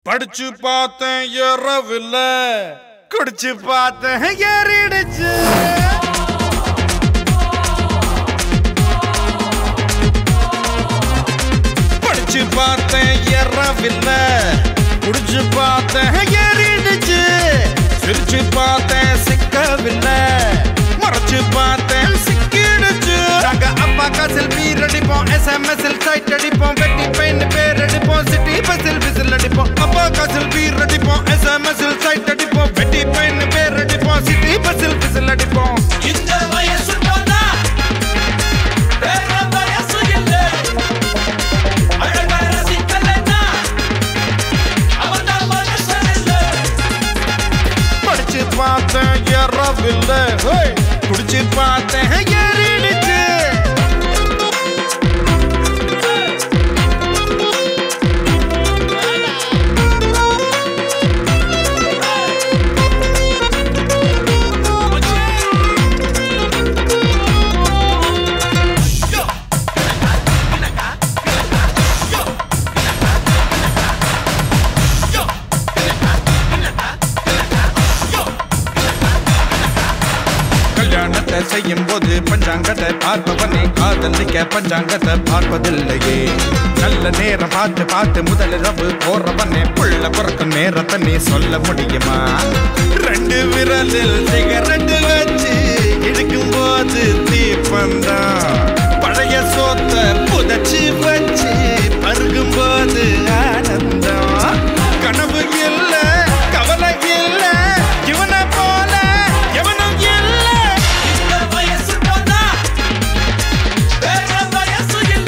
படிச்சு பார்த்தேன் ஏறவில்ல குடிச்சு பார்த்தேன் ஏறிடுச்சு படிச்சு பார்த்தேன் ஏறவில்ல குடிச்சு பார்த்தேன் ஏறிடுச்சு சிரிச்சு பார்த்தேன் சிக்கவில்லை மறைச்சு பார்த்தேன் சிக்கிடுச்சு நாங்க அப்பா காசில் பீர் அடிப்போம் எஸ்எம்எஸ்எல் சைட் அடிப்போம் வெட்டி பெயின் பேர் அடிப்போம் சிட்டி பஸ்ஸில் விசில் அடிப்போம் அப்பா காசில் பீர் அடிப்போம் எஸ்எம்எஸ்எல் சைட் அடிப்போம் வெட்டி பெயின் பேர் அடிப்போம் சிட்டி பஸ்ஸில் விசில் அடிப்போம் இந்த வயசு போனா வேற வயசு இல்ல அழகா ரசிக்கலைன்னா அவன் தான் மனுஷன் இல்ல படிச்சு பார்த்தேன் ஏறவில்லை ஹேய், குடிச்சு பார்த்தேன் ஏறிடுச்சு கல்யாணத்தை செய்யும் போது பஞ்சாங்கத்தை பார்ப்பவனே காதலிக்க பஞ்சாங்கத்தை பார்ப்பதில்லையே நல்ல நேரம் பார்த்து பார்த்து முதலிரவு போறவனே புள்ள பிறக்கும் நேரத்தை நீ சொல்ல முடியுமா ரெண்டு விரலில் சிகரெட்டு வச்சு இழுக்கும் போது தீப்பந்தான் பழைய சோத்த புதைச்சு வச்சு பருகும் போது ஆனந்தம் கனவு இல்ல கவலை இல்ல இவனை போல எவனும் இல்லை இந்த வயசு போனா வேற வயசு இல்ல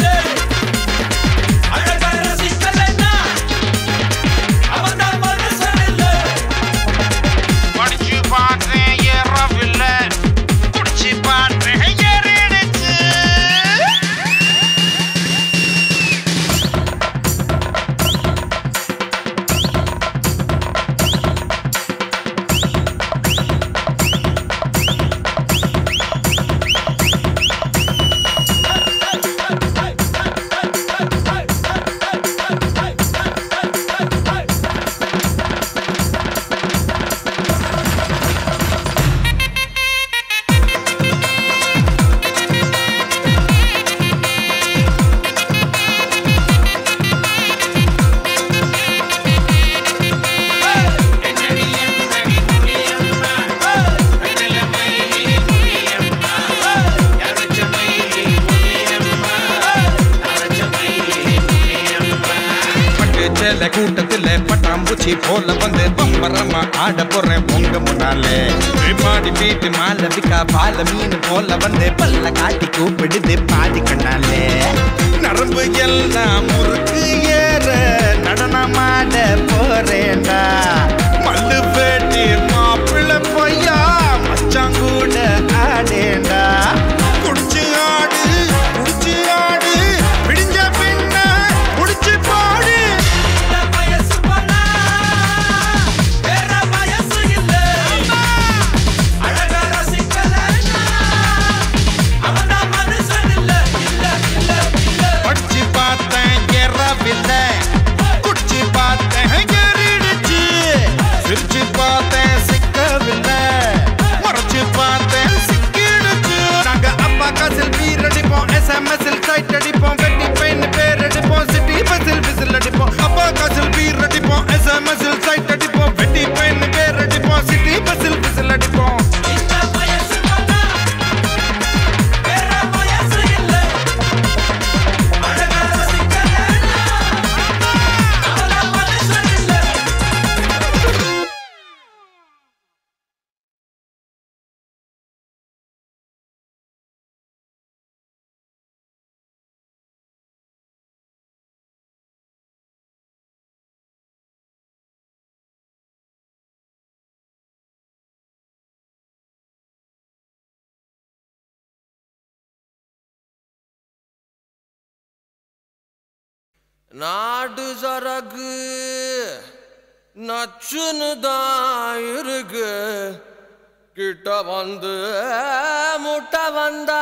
அழகா ரசிக்கலைன்னா அவன் தான் மனுஷன் இல்ல படிச்சு பார்த்தேன் ஏறவில்லை குடிச்சு பார்த்தேன் ஏறிடுச்சு பட்டு சேல கூட்டத்துல பட்டாம்பூச்சி போல வந்து பம்பரமா ஆட போறேன் உங்க முன்னாலே பாடி பீட்டு மாலவிக்கா பால மீன் போல வந்து பல்ல காட்டி கூப்பிடுது பாதி கண்ணாலே நரம்பு எல்லாம் முறுக்கு ஏற நடனமாட போறேன்டா மல்லு பேட்டி மாப்பிள்ளை பொய்யா மச்சான் கூட ஆடேண்டா குடிச்சு ஆடு குடிச்சு ஆடு விடிஞ்ச பின்ன குடிச்சு பாடு இந்த வயசு போனா வேற வயசு இல்ல அழகா ரசிக்கலைன்னா அவன் தான் மனுஷன் இல்ல இல்ல இல்ல இல்ல படிச்சு பார்த்தேன் ஏறவில்லை குடிச்சு பார்த்தேன் ஏறிடுச்சு சிரிச்சு பார்த்தேன் சிக்கவில்லை மறைச்சு பார்த்தேன் சிக்கிடுச்சு நாங்க அப்பா காசில் பீர் அடிப்போம் எஸ்எம்எஸ்எல் சைட் அடிப்போம் வெட்டி பெயின் பேர் அடிப்போம் சிட்டி பஸ்ஸில் விசில் அடிப்போம் அப்பா காசில் பீர் அடிப்போம் எஸ்எம்எஸ்எல் சைட் அடிப்போம் வெட்டி பெயின் பேர் அடிப்போம் சிட்டி பஸ்ஸில் விசில் அடிப்போம் இந்த வயசு போனா வேற வயசு இல்ல அழகா ரசிக்கலைன்னா அவன் தான் மனுஷன் இல்ல நாடு சரகு நச்சுன்னு தான் இருக்கு கிட்ட வந்து முட்டை வந்தா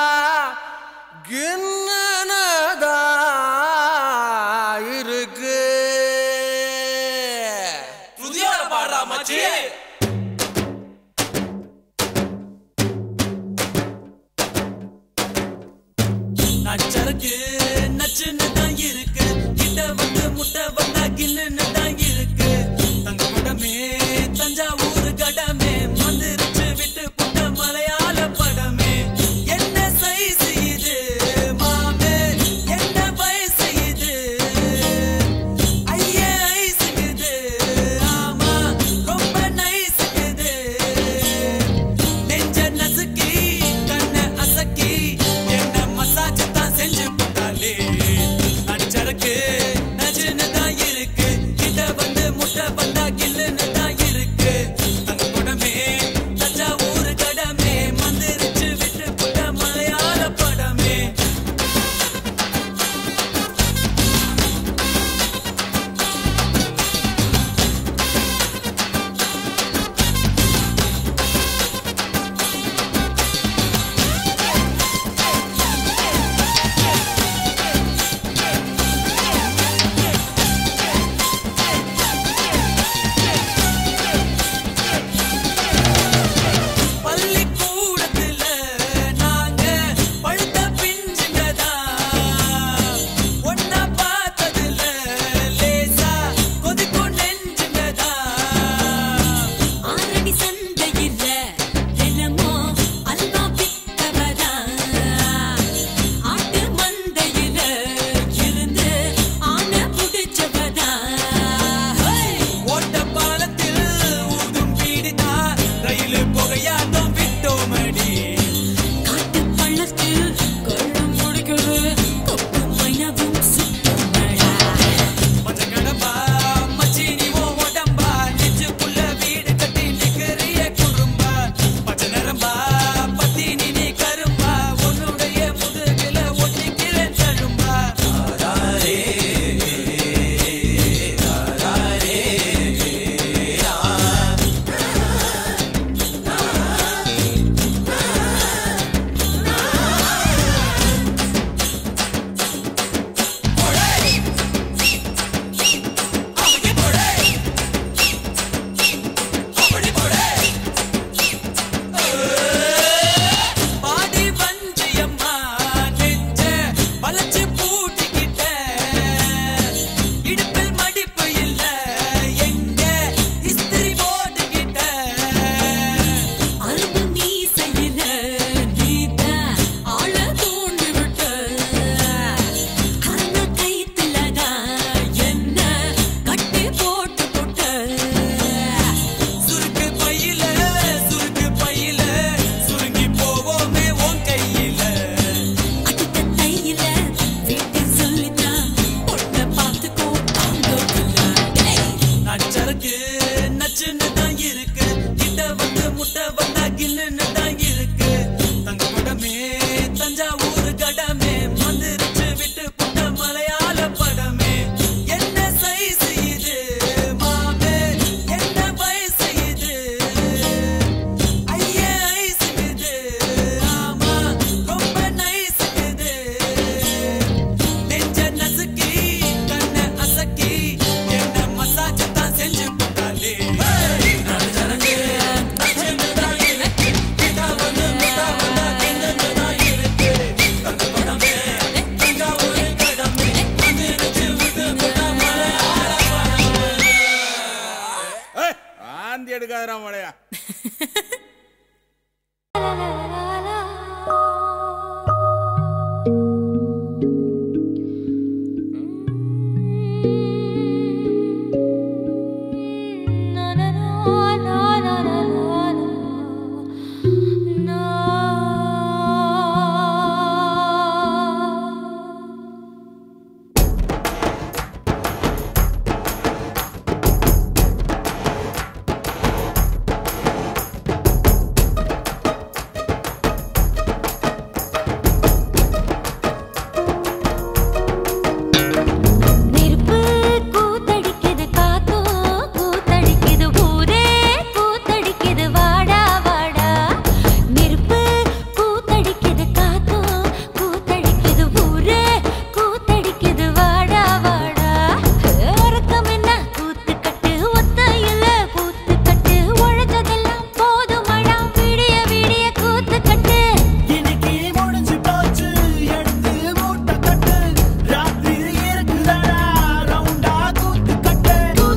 கிண்ணனதா இருக்கு பாடுறா மச்சி நச்சருக்கு நச்சுன்னு தான் இருக்கு கிட்ட வந்து முட்டை வந்தா கில்லுன்னு தான் இருக்கு தங்க படமே தஞ்சாவூர் கடமே மந்திரிச்சு விட்டு புட்ட மலையாள படமே என்ன சைஸ் இது மாமே என்ன வயசு இது ஐயே ஐசுக்குது ஆமா ரொம்ப நைசுக்குது நெஞ்ச நசுக்கி கண்ண அசக்கி என்ன மசாஜ் தான் செஞ்சு போட்டாலே அடிச்சருக்கு நஜுன்னு தான் இருக்கு கிட்ட வந்து முட்டை வந்தா கில்லுன்னு தான் இருக்கு தங்க குடமே தஞ்சாவூர் கடமே மந்திரிச்சு விட்டு புட்ட மலையாள படமே பள்ளிக்கூடத்துல நாங்க பழுத்த பிஞ்சுங்கதா ஒன்னா பார்த்ததுல லேசா கொதிக்கும் நெஞ்சுங்கதா ஆரடி சந்தையில தினமோ அல்வா வித்தவதா ஆட்டு மந்தையில இருந்து ஆனை புடிச்சவதா ஓட்ட பாலத்தில் ஊதும் பீடிதா ரயில் புகையாட்டம் விட்டோமடி காட்டு பள்ளத்தில் கொள்ளும் முடிக்கிறது கொப்பு மைனவும் சுத்தமடா மஞ்ச கடம்பா மச்சி நீ ஓ உடம்பா நெஞ்சுக்குள்ள வீடு கட்டி நிக்கிறிய குறும்பா பச்சை நரம்பா பத்தி நீ நீ கரும்பா உன்னுடைய முதுகில ஒட்டிக்கிறேன் தழும்பா பாடி வஞ்சியம்மா நெஞ்ச வளைச்சு பூட்டிக்கிட்ட இடுப்பில் மடிப்பு இல்ல எங்க இஸ்திரி போட்டுக்கிட்ட அரும்பு மீசையில நீத ஆள தூண்டி விட்ட அரண கைத்துலதான் என்ன கட்டி போட்டு போட்ட சுருக்கு பையில சுருக்கு பையில சுருங்கி போவோமே உன் கையில அடுத்த தையில வீட்டை சொல்லித்தான் பொண்ணை பார்த்துக்கோ தாங்கோக்குல நச்சருக்கு நச்சுன்னு தான் இருக்கு கிட்ட வந்து முட்டை வந்தா கில்லுன்னு தான் இருக்கு தங்க படமே தஞ்சாவூர் கடமே மந்திரிச்சு விட்டு புட்ட மலையாள படமே என்ன சைஸ் இது மாமே என்ன வயசு இது ஐயே ஐசுக்குது ஆமா ரொம்ப நைசுக்குது நெஞ்ச நசுக்கி கண்ண அசக்கி என்ன மசாஜ் தான் செஞ்சு போட்டாலே நடுஜனக்கு நச்சுன்னு தான் இருக்கு. கிட்ட வந்து முட்டை வந்தா கிண்டுன்னு தான் இருக்கு. தங்க படமே, தஞ்சாவூர் கடமே, மந்திரிச்சு விட்டு போட்ட மலையாள படமே. ஏய், ஆந்தி எடுக்காதடா மழையா na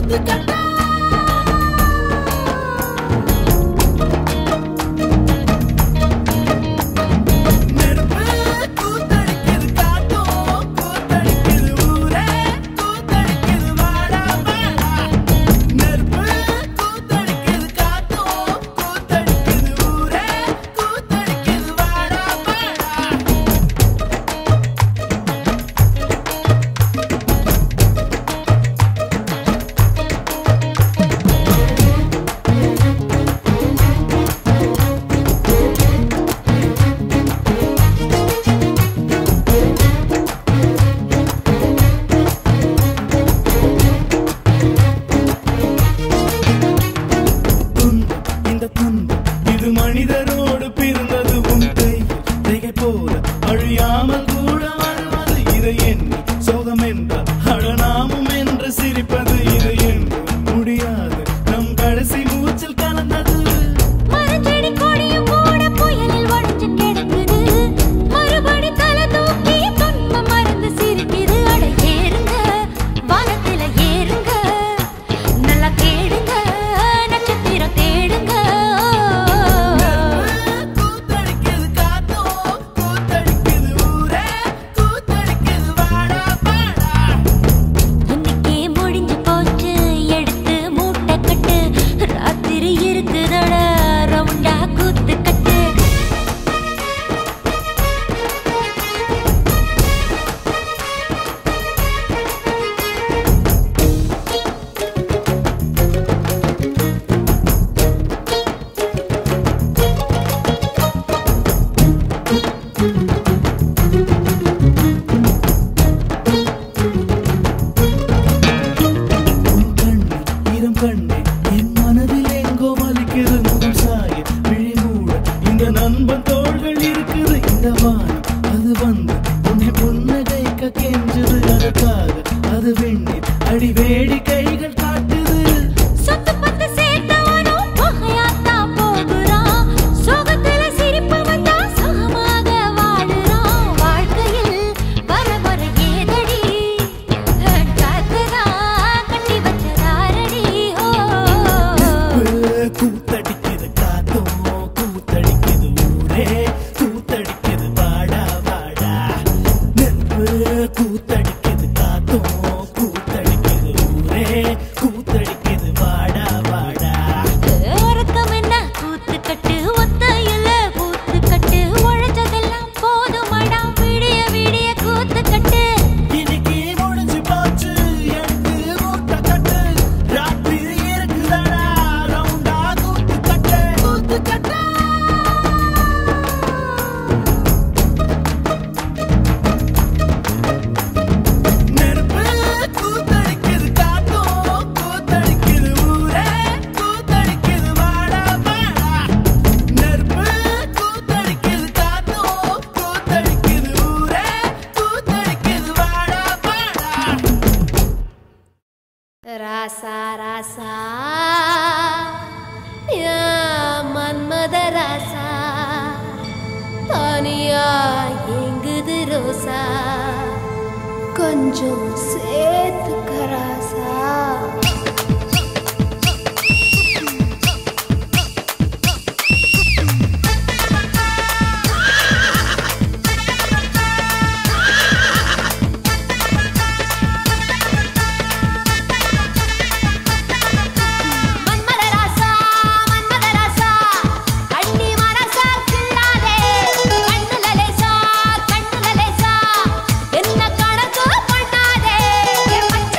ராசா ராசா யா மன்மத ராசா தனியா எங்குது ரோசா கொஞ்சம் சேர்த்துக்க ராசா மன்மத ராசா மன்மத ராசா கண்ணி மனசா கிள்ளாதே கண்ணுல லேசா கண்ணுல லேசா என்ன கணக்கு பண்ணாதே என் மச்ச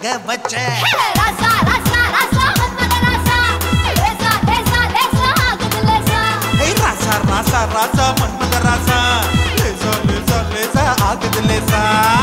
சிக்க வச்ச ராசா ராசா ராசா மன்மத ராசா லேசா லேசா லேசா ஆகுது லேசா ஏய் ராசா ராசா ராசா மன்மத ராசா லேசா லேசா லேசா ஆகுது லேசா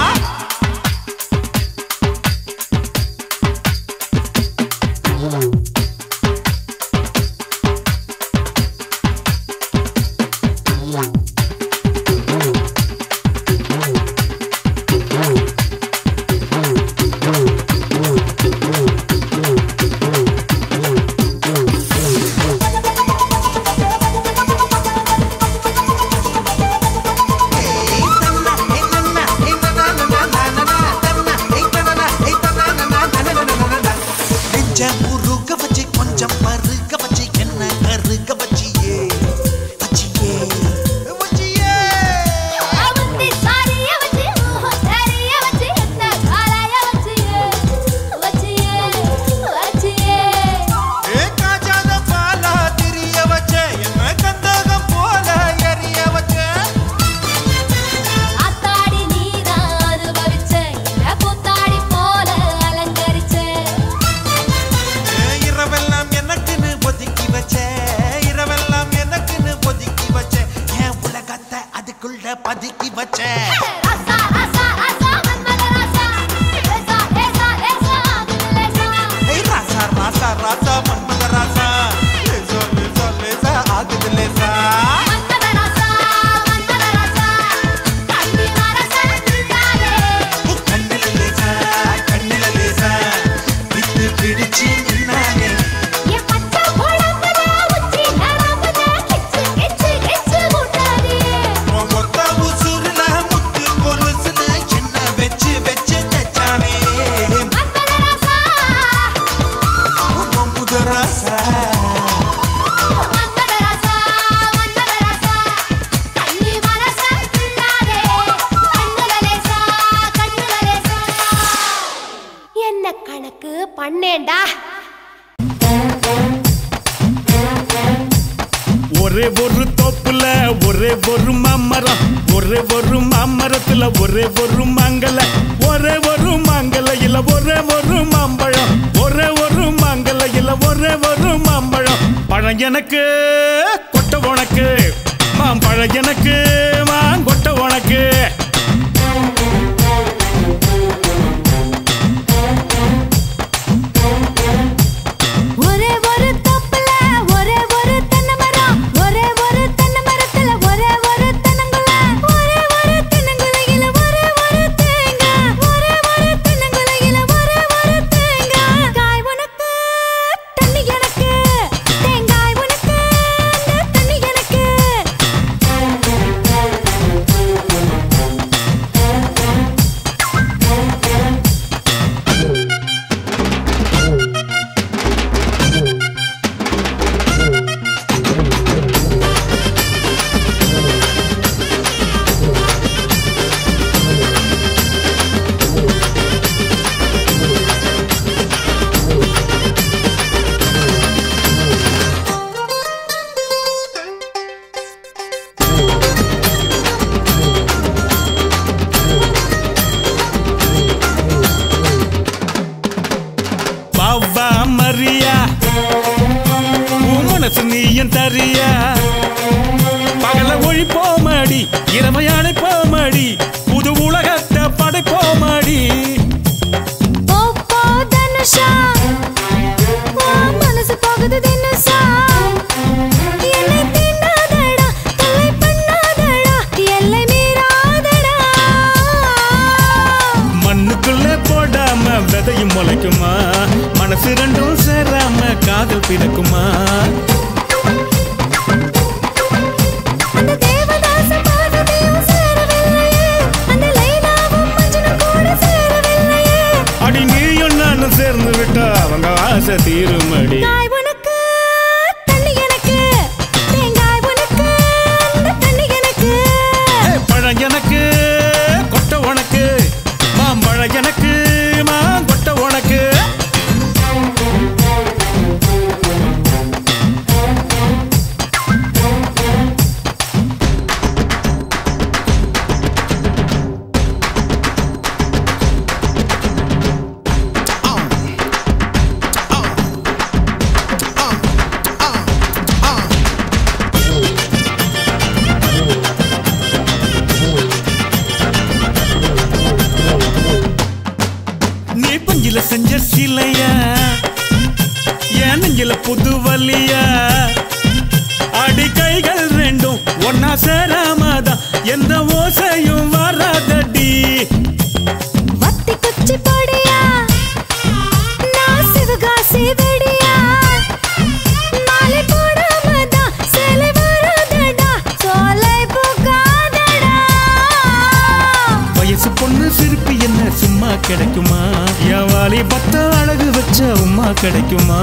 நெஞ்ச முருக வச்சு கொஞ்சம் மறுக்க வச்சு என்ன கருக்க வச்சியே வச்சியே வச்சியே அவந்தி சாரிய வச்சி சாரிய வச்சி என்ன காலாய வச்சி வச்சியே வச்சியே ஏ காஜாத பாலா திரிய வச்ச என்ன கந்தகம் போல எரிய வச்ச ஆத்தாடி நீதான் அனுபவிச்ச என்ன பூத்தாடி போல அலங்கரிச்ச ஏ, இரவெல்லாம் எனக்குன்னு ஒதுக்கி வச்ச இரவெல்லாம் எனக்குன்னு ஒதுக்கி வச்ச என் உலகத்தை அதுக்குள்ள பதுக்கி வச்ச ராசா ராசா ராசா மன்மத ராசா லேசா லேசா லேசா ஆகுது லேசா ஏய் ராசா ராசா ராசா மன்மத ராசா லேசா லேசா லேசா ஆகுது லேசா மன்மத ராசா மன்மத ராசா கண்ணி மரசா நின்றாரே கண்ணில லேசா கண்ணில லேசா விட்டு பிடிச்சு நின்னானே என் பச்சை குழம்புல உச்சி நரம்புல கிச்சு கிச்சு கிச்சு முட்டாதே உன் ஒத்த உசுருல முத்து கொலுசுல என்ன வச்சு வச்சு தச்சானே மன்மத ராசா உன் முதராசா மன்மத ராசா மன்மத ராசா கண்ணி மரசா நின்றாரே கண்ணுல லேசா கண்ணுல லேசா என்ன கணக்கு பண்ணேன்டா ஒரே ஒரு தோப்புல ஒரே ஒரு மாமரம் ஒரே ஒரு மாமரத்துல ஒரே ஒரு மாங்கல ஒரே ஒரு மாங்கலையில ஒரே ஒரு மாம்பழம் ஒரே ஒரு மாங்கலையில ஒரே ஒரு மாம்பழம் பழம் எனக்கு கொட்டை உனக்கு மாம்பழம் எனக்கு மாங்கொட்டை உனக்கு ஒரே ஒரு தோப்புல ஒரே ஒரு தென்னை மரம் ஒரே ஒரு தென்னை மரத்துல ஒரே ஒரு தென்னங்குல ஒரே ஒரு தென்னங்குலையில ஒரே ஒரு தேங்காய் ஒரே ஒரு தென்னங்குலையில ஒரே ஒரு தேங்காய் காய் உனக்கு தண்ணி எனக்கு தேங்காய் உனக்கு அந்த தண்ணி எனக்கு பாவா மரியா உன் மனசு நீயும் தரியா பகல ஒழிப்போமடி இரவை அழைப்போமடி புது உலகத்தை படைப்போமடி போ போ தனுஷா உன் மனசு போகுது தினுசா என்னை தீண்டாதடா தொல்லை பண்ணாதடா எல்லை மீறாதடா மண்ணுக்குள்ள போடாம விதையும் முளைக்குமா மனசு ரெண்டும் சேராம காதல் பிறக்குமா அந்த தேவதாச பார்வதியும் சேரவில்லையே அந்த லைலாவும் மஜ்னு கூட சேரவில்லையே அடி நீயும் நானும் சேர்ந்து விட்டா அவங்க ஆசை தீருமடி காய் உனக்கு தண்ணி எனக்கு தேங்காய் உனக்கு அந்த தண்ணி எனக்கு ஏய், பழம் எனக்கு கொட்டை உனக்கு மாம்பழம் எனக்கு மாங்கொட்டை உனக்கு நெஞ்சில புது வலியா அடி கைகள் ரெண்டும் ஒன்னா சேராமதான் எந்த ஓசையும் வராதடி வத்தி குச்சி பொடியா நான் சிவகாசி வெடியா மாலை போடாமதான் சேலை வராதடா சோலை போகாதடா வயசு பொண்ணு சிரிப்பு என்ன சும்மா கிடைக்குமா என் வாலி பத்த அழகு வச்ச உமா கிடைக்குமா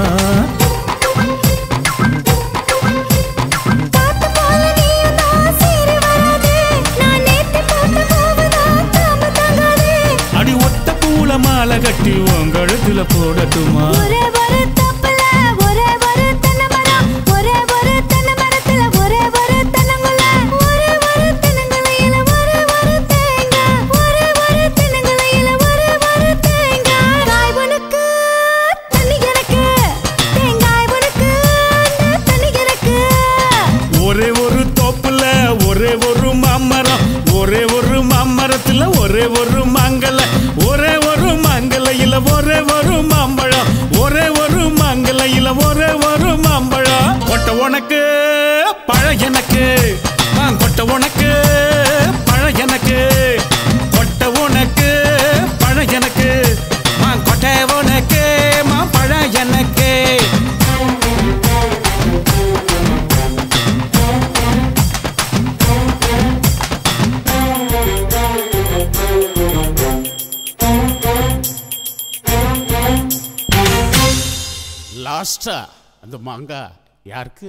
காத்து போல நீயும் தான் சீறி வராதே நான் நேத்து போட்ட பூவுதான் தாம தாங்காதே அடி ஒத்த பூல மாலை கட்டி உன் கழுத்துல போடட்டுமா ஒரே ஒரு தப்புல ஒரே ஒரு தென்னை மரம் ஒரே ஒரு தென்னை மரத்துல ஒரே ஒரு தென்னங்குல ஒரே ஒரு தென்னங்குலையில ஒரே ஒரு தேங்காய் ஒரே ஒரு தென்னங்குலையில ஒரே ஒரு தேங்காய் காய் உனக்கு தண்ணி எனக்கு தேங்காய் உனக்கு அந்த தண்ணி எனக்கு ஒரே ஒரு தோப்புல ஒரே ஒரு மாமரம் ஒரே ஒரு மாமரத்துல ஒரே ஒரு மாங்கல ஒரே ஒரு மாங்கலையில ஒரே ஒரு மாம்பழம் ஒரே ஒரு மாங்கலையில ஒரே ஒரு மாம்பழம் கொட்ட உனக்கு பழ எனக்கு நான் கொட்ட உனக்கு பழ எனக்கு கொட்ட உனக்கு பழ எனக்கு நான் கொட்ட உனக்கு மா பழ எனக்கு லாஸ்டா அந்த மாங்கா யாருக்கு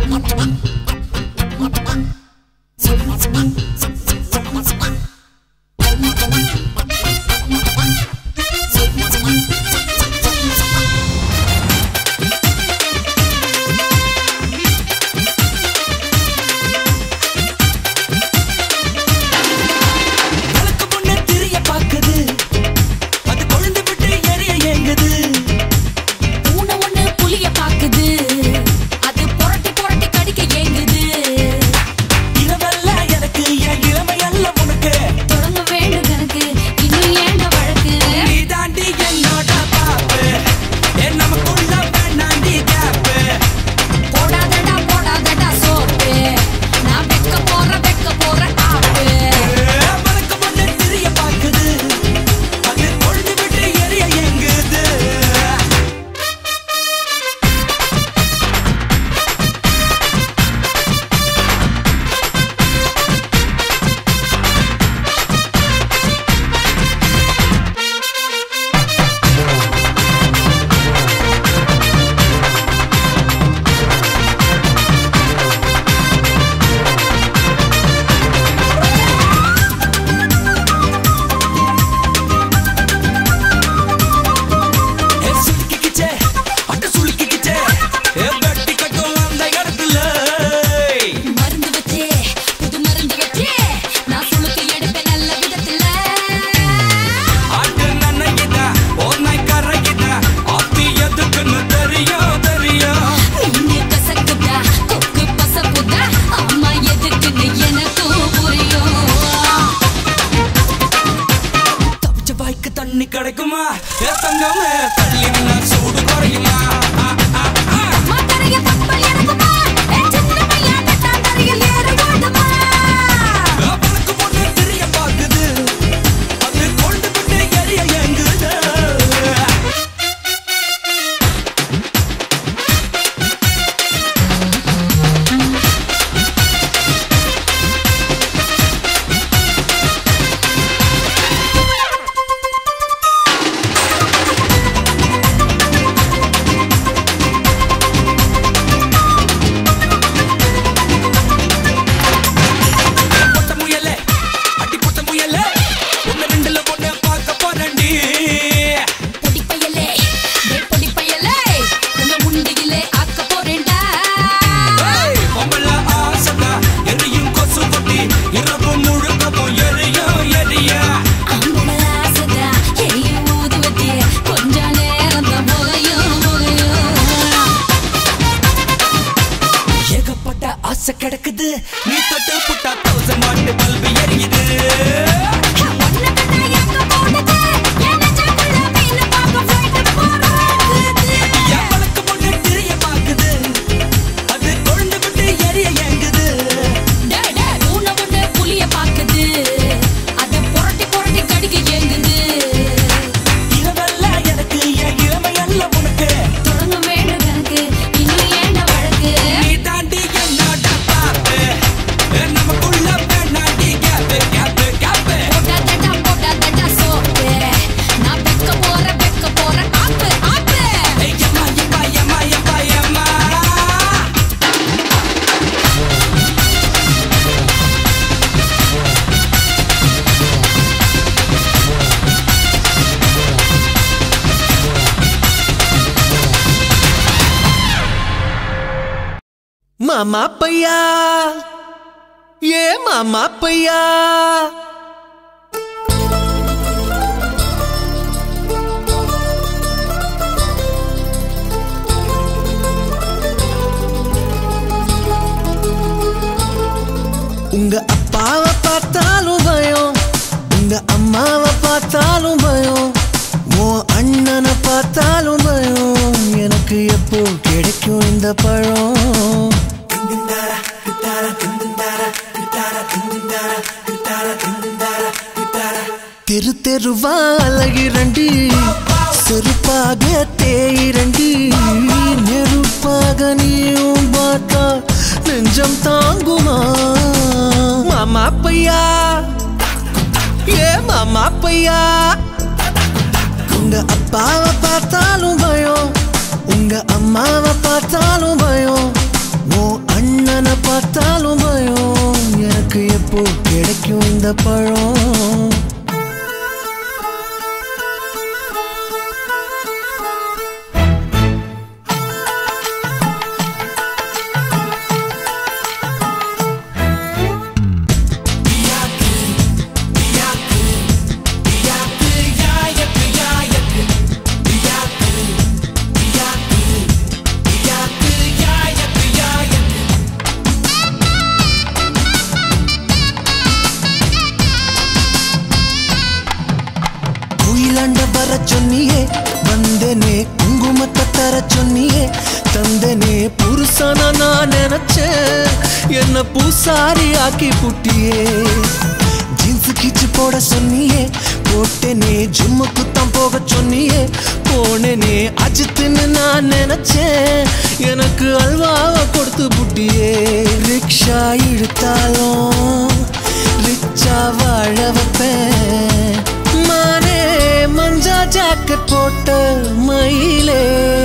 விளக்கு முன்னே திரிய பாக்குது அது கொழுந்து விட்டு எரிய ஏங்குது பூனை ஒண்ணு புலிய பாக்குது அது புரட்டி புரட்டி கடிக்க ஏங்குது இரவல்ல எனக்கு என் இளமை அல்ல உனக்கு தொடங்க வேண்டும் கணக்கு இன்னும் ஏண்ட வழக்கு நீ தாண்டி என்னோட பாப்பு என் நமக்குள்ள வேணாண்டி கேப்பு போடாதடா போடாதடா சோப்பு நான் வெக்க போற வெக்க போற ஆப்பு விளக்கு முன்னே திரிய பாக்குது அது கொழுந்து விட்டு எரிய ஏங்குது ஏ சுளுக்கிக்கிச்சே, அட்ட சுளுக்கிக்கிச்சே, ஏ வெட்டி கட்டும் அந்த இடத்துல. மருந்து வச்சே புது மருந்து வச்சே நான் சுளுக்கு எடுப்பேன் நல்ல விதத்துல ஆட்டு நனையுதா, ஓநாய் கரையுதா, ஆத்தி எதுக்குன்னு தெரியும், தெரியும். நின்னு கசக்குதா கொக்கு பசப்புதா அம்மா எதுக்குன்னு எனக்கும் புரியும் தப்பிச்ச வாய்க்கு தண்ணி கிடைக்குமா ஏ தங்கமே தள்ளி நின்னா சூடு குறையுமா ஆ, ஆ, ஆ. மாத்தறைய கப்பல் எனக்குமா என் சின்ன பையன் தட்டாந்தரையில் ஏற ஓடுமா ஏ பழக்கு பொண்ணு தெரிய பாக்குது அது கொண்டு விட்டு எரிய ஏங்குது பொட்ட முயலே அடி பொட்ட முயலே ஒன்னு ரெண்டுல பொண்ணு பார்க்க போறேன்டி பொடி பயலே டே பொடி பயலே உங்க முண்டியிலே ஆக்க போறேன்டா ஏய், பொம்பள ஆசைதா, எரியும் கொசு கொட்டி இரவு முழுக்கவும் எரியும் எரியும் அம்பள ஆசைதா எரியும் ஊதுவத்தி கொஞ்ச நேரம் தான் புகையும் புகையும் ஏகப்பட்ட ஆசை கிடக்குது நீ தொட்டு புட்டா தௌசண்ட் வாட்டு பல்பு எரியுது ஒன்ன கண்டா எங்க போனது என் நெஞ்சுக்குள்ள மீன் பார்க்க flight போறது என் பழக்க பொண்ணு தெரிய மாமா பையா ஏ மாமா பையா உங்க அப்பாவை பார்த்தாலும் பயம் உங்க அம்மாவை பார்த்தாலும் பயம் உன் அண்ணனை பார்த்தாலும் பயம் எனக்கு எப்போ கிடைக்கும் இந்த பழம் தெரு தெருவா அழகிறண்டி செருப்பாக தேயிரண்டி நெருப்பாக நீயும் பார்த்தா நெஞ்சம் தாங்குமா மாமா பையா ஏ மாமா பையா உங்க அப்பாவை பார்த்தாலும் பயம் உங்க அம்மாவை பார்த்தாலும் பயம் உன் அண்ணனை பார்த்தாலும் பயம் எனக்கு எப்போ கிடைக்கும் இந்த பழம் குயிலாண்ட வர சொன்னியே வந்தனே குங்குமத்தை தர சொன்னியே தந்தனே புருஷனா நான் நினைச்சேன் என்ன பூசாரி ஆக்கி புட்டியே ஜீன்ஸ் கிச்சு போட சொன்னியே போட்டேனே ஜிம்முக்கு தான் போக சொன்னியே போனேனே அஜித்துன்னு நான் நினைச்சேன் எனக்கு அல்வாவை கொடுத்து புட்டியே ரிக்ஷா இழுத்தாலும் ரிச்சா வாழ வைப்பேன் மானே மஞ்சா ஜாக்கெட் போட்ட மயிலே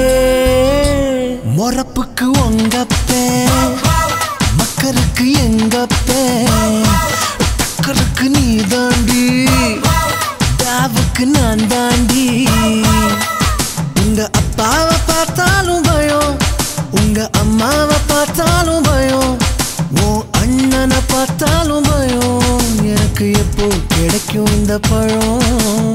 மொரப்புக்கு உங்கப்பேன் மக்களுக்கு எங்கப்பேன் டக்கருக்கு நீ தாண்டி டாவுக்கு நான் தாண்டி உங்க அப்பாவை பார்த்தாலும் பயம் உங்க அம்மாவை பார்த்தாலும் பயம் உன் அண்ணனை பார்த்தாலும் பயம் எனக்கு எப்போ கிடைக்கும் இந்த பழம்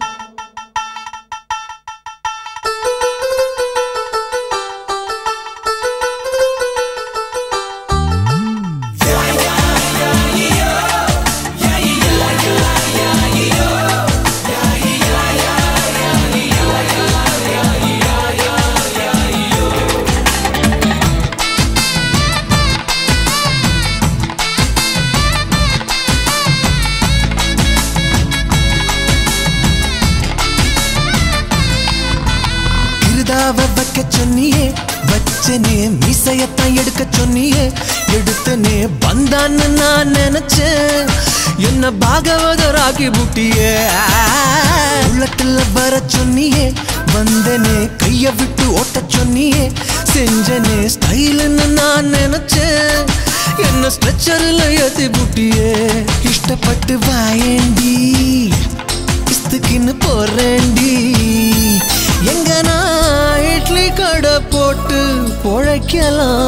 கிருதாவ வைக்க சொன்னியே வச்சனே மீசையத்தான் எடுக்க சொன்னியே எடுத்தனே வந்தான்னு நான் நினைச்சேன் என்ன பாகவதராகி புட்டியே உள்ளத்துல வர சொன்னியே வந்தனே கைய விட்டு ஓட்ட சொன்னியே செஞ்சனே ஸ்டைலுன்னு நான் நினைச்சேன் என்ன ஸ்ட்ரெச்சரில் ஏத்தி புட்டியே இஷ்டப்பட்டு வாயேண்டி இஸ்துக்குன்னு போறேண்டி எங்க நான் இட்லி கடை போட்டு பொழைக்கலாம்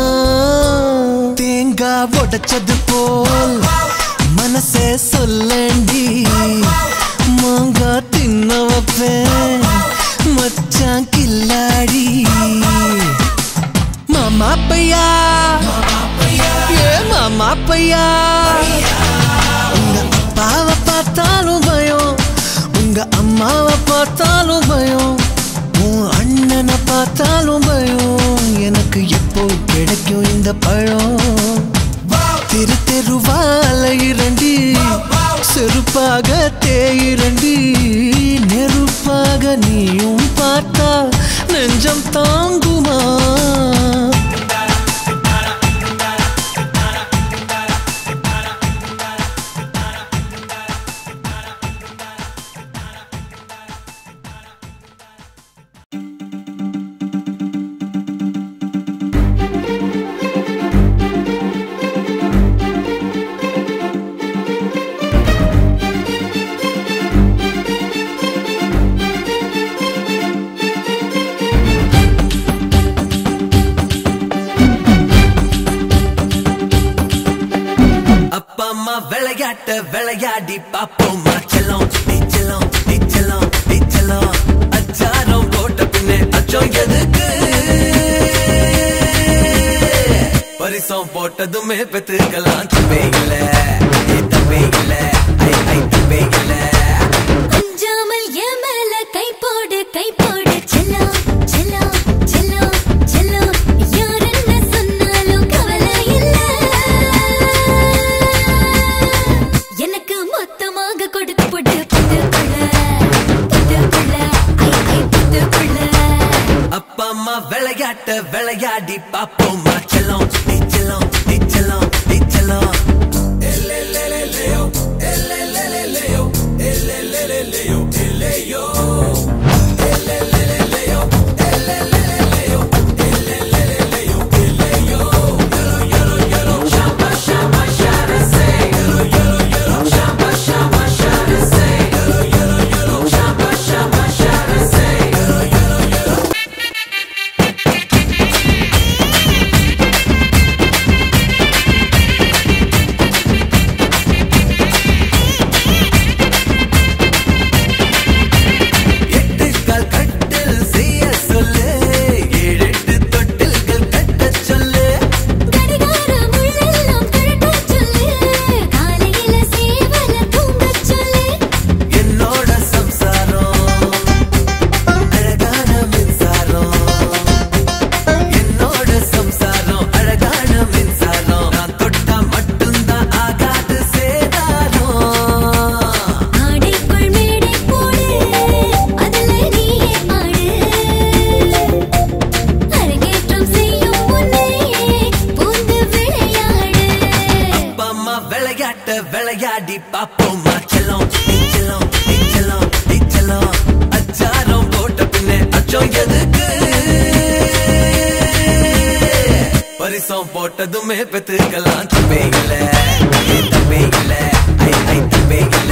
தேங்காய் உடைச்சது போல் மனசே சொல்லண்டி மாங்காய் தின்ன வைப்பேன் மச்சான் கில்லாடி மாமா பையா ஏ மாமா பையா உங்க அப்பாவை பார்த்தாலும் பயம் உங்க அம்மாவை பார்த்தாலும் பயம் உன் அண்ணனை பார்த்தாலும் பயம் எனக்கு எப்போ கிடைக்கும் இந்த பழம் தெரு தெருவால இரண்டி செருப்பாக தேயிரண்டி நெருப்பாக நீயும் பார்த்தா நெஞ்சம் தாங்குமா Thank விளையாட்ட விளையாடி பாப்போமா செல்லம் நீ செல்லம் நீ செல்லம் நீ செல்லம் அச்சாரம் போட்ட பின்னே அச்சம் எதுக்கு பரிசம் போட்டதுமே பெத்துக்கலாம் தப்பே இல்ல ஏ தப்பே இல்ல ஐ ஐ தப்பே இல்ல கொஞ்சாமல் என் மேல கை போடு கை போடு செல்லம் செல்லம் செல்லம் செல்லம் யார் என்ன சொன்னாலும் கவலை இல்ல எனக்கு மொத்தமாக கொடுத்து போட்டு பத்துக்குள்ள பத்துக்குள்ள ஐ ஐ பத்துக்குள்ள அப்பா அம்மா விளையாட்ட விளையாடி பாப்போமா செல்லம் நீ செல்லம் நீ செல்லம் நீ செல்லம் எட்டு கால் கட்டில் செய்ய சொல்லு ஏழு எட்டு தொட்டில்கள் கட்டச் சொல்லு கடிகாரம் உள்ளெல்லாம் கழட்டச் சொல்லு காலையில சேவல தூங்கச் சொல்லு என்னோட சம்சாரம் அழகான மின்சாரம் என்னோட சம்சாரம் அழகான மின்சாரம் நான் தொட்டா மட்டும்தான் ஆகாது சேதாரம் ஆடைக்குள் மேடை போடு அதுல நீயே ஆடு அரங்கேற்றம் செய்யும் முன்னே பூந்து விளையாடு அப்பா அம்மா விளையாட்ட விளையாடி பாப்போமா செல்லம் நீ செல்லம் நீ செல்லம் நீ செல்லம் அச்சாரம் போட்ட பின்னே அச்சம் எதுக்கு பரிசம் போட்டதுமே பெத்துக்கலாம் தப்பே இல்ல ஏ தப்பே இல்ல ஐ ஐ தப்பே இல்ல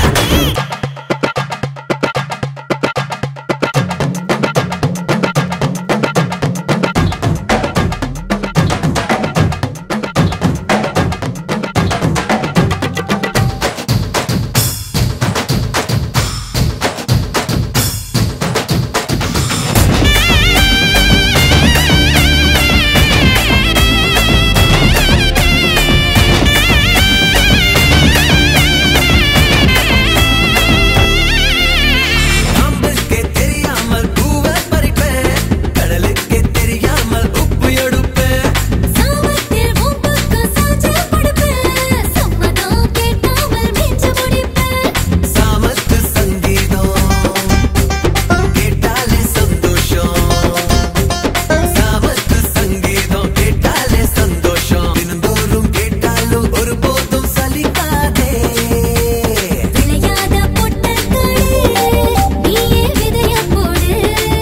அம்புக்கே தெரியாமல் பூவை பறிப்பேன் கடலுக்கே தெரியாமல் உப்பு எடுப்பேன் சாமத்தில் உன் பக்கம் சாஞ்சு படுப்பேன் சம்மதம் கேட்காமல் மீச்சு முடிப்பேன் சாமத்து சங்கீதம் கேட்டாலே சந்தோஷம் சாமத்து சங்கீதம் கேட்டாலே சந்தோஷம் தினந்தோறும் கேட்டாலும் ஒரு போதும் சலிக்காதே விளையாத பொட்டக்களே நீயே விதைய போடு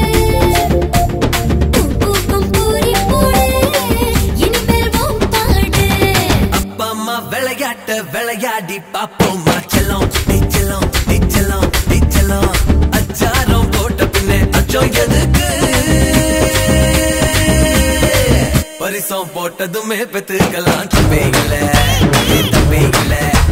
பூ பூக்கும் பூரி போடு இனிமேல் உன் பாடு அப்பா அம்மா விளையாட்ட விளையாடி பாப்போமா செல்லம் நீ செல்லம் நீ செல்லம் நீ செல்லம் அச்சாரம் போட்ட பின்னே அச்சம் எதுக்கு பரிசம் போட்டதுமே பெத்துக்கலாம் தப்பே இல்ல ஏ தப்பே இல்ல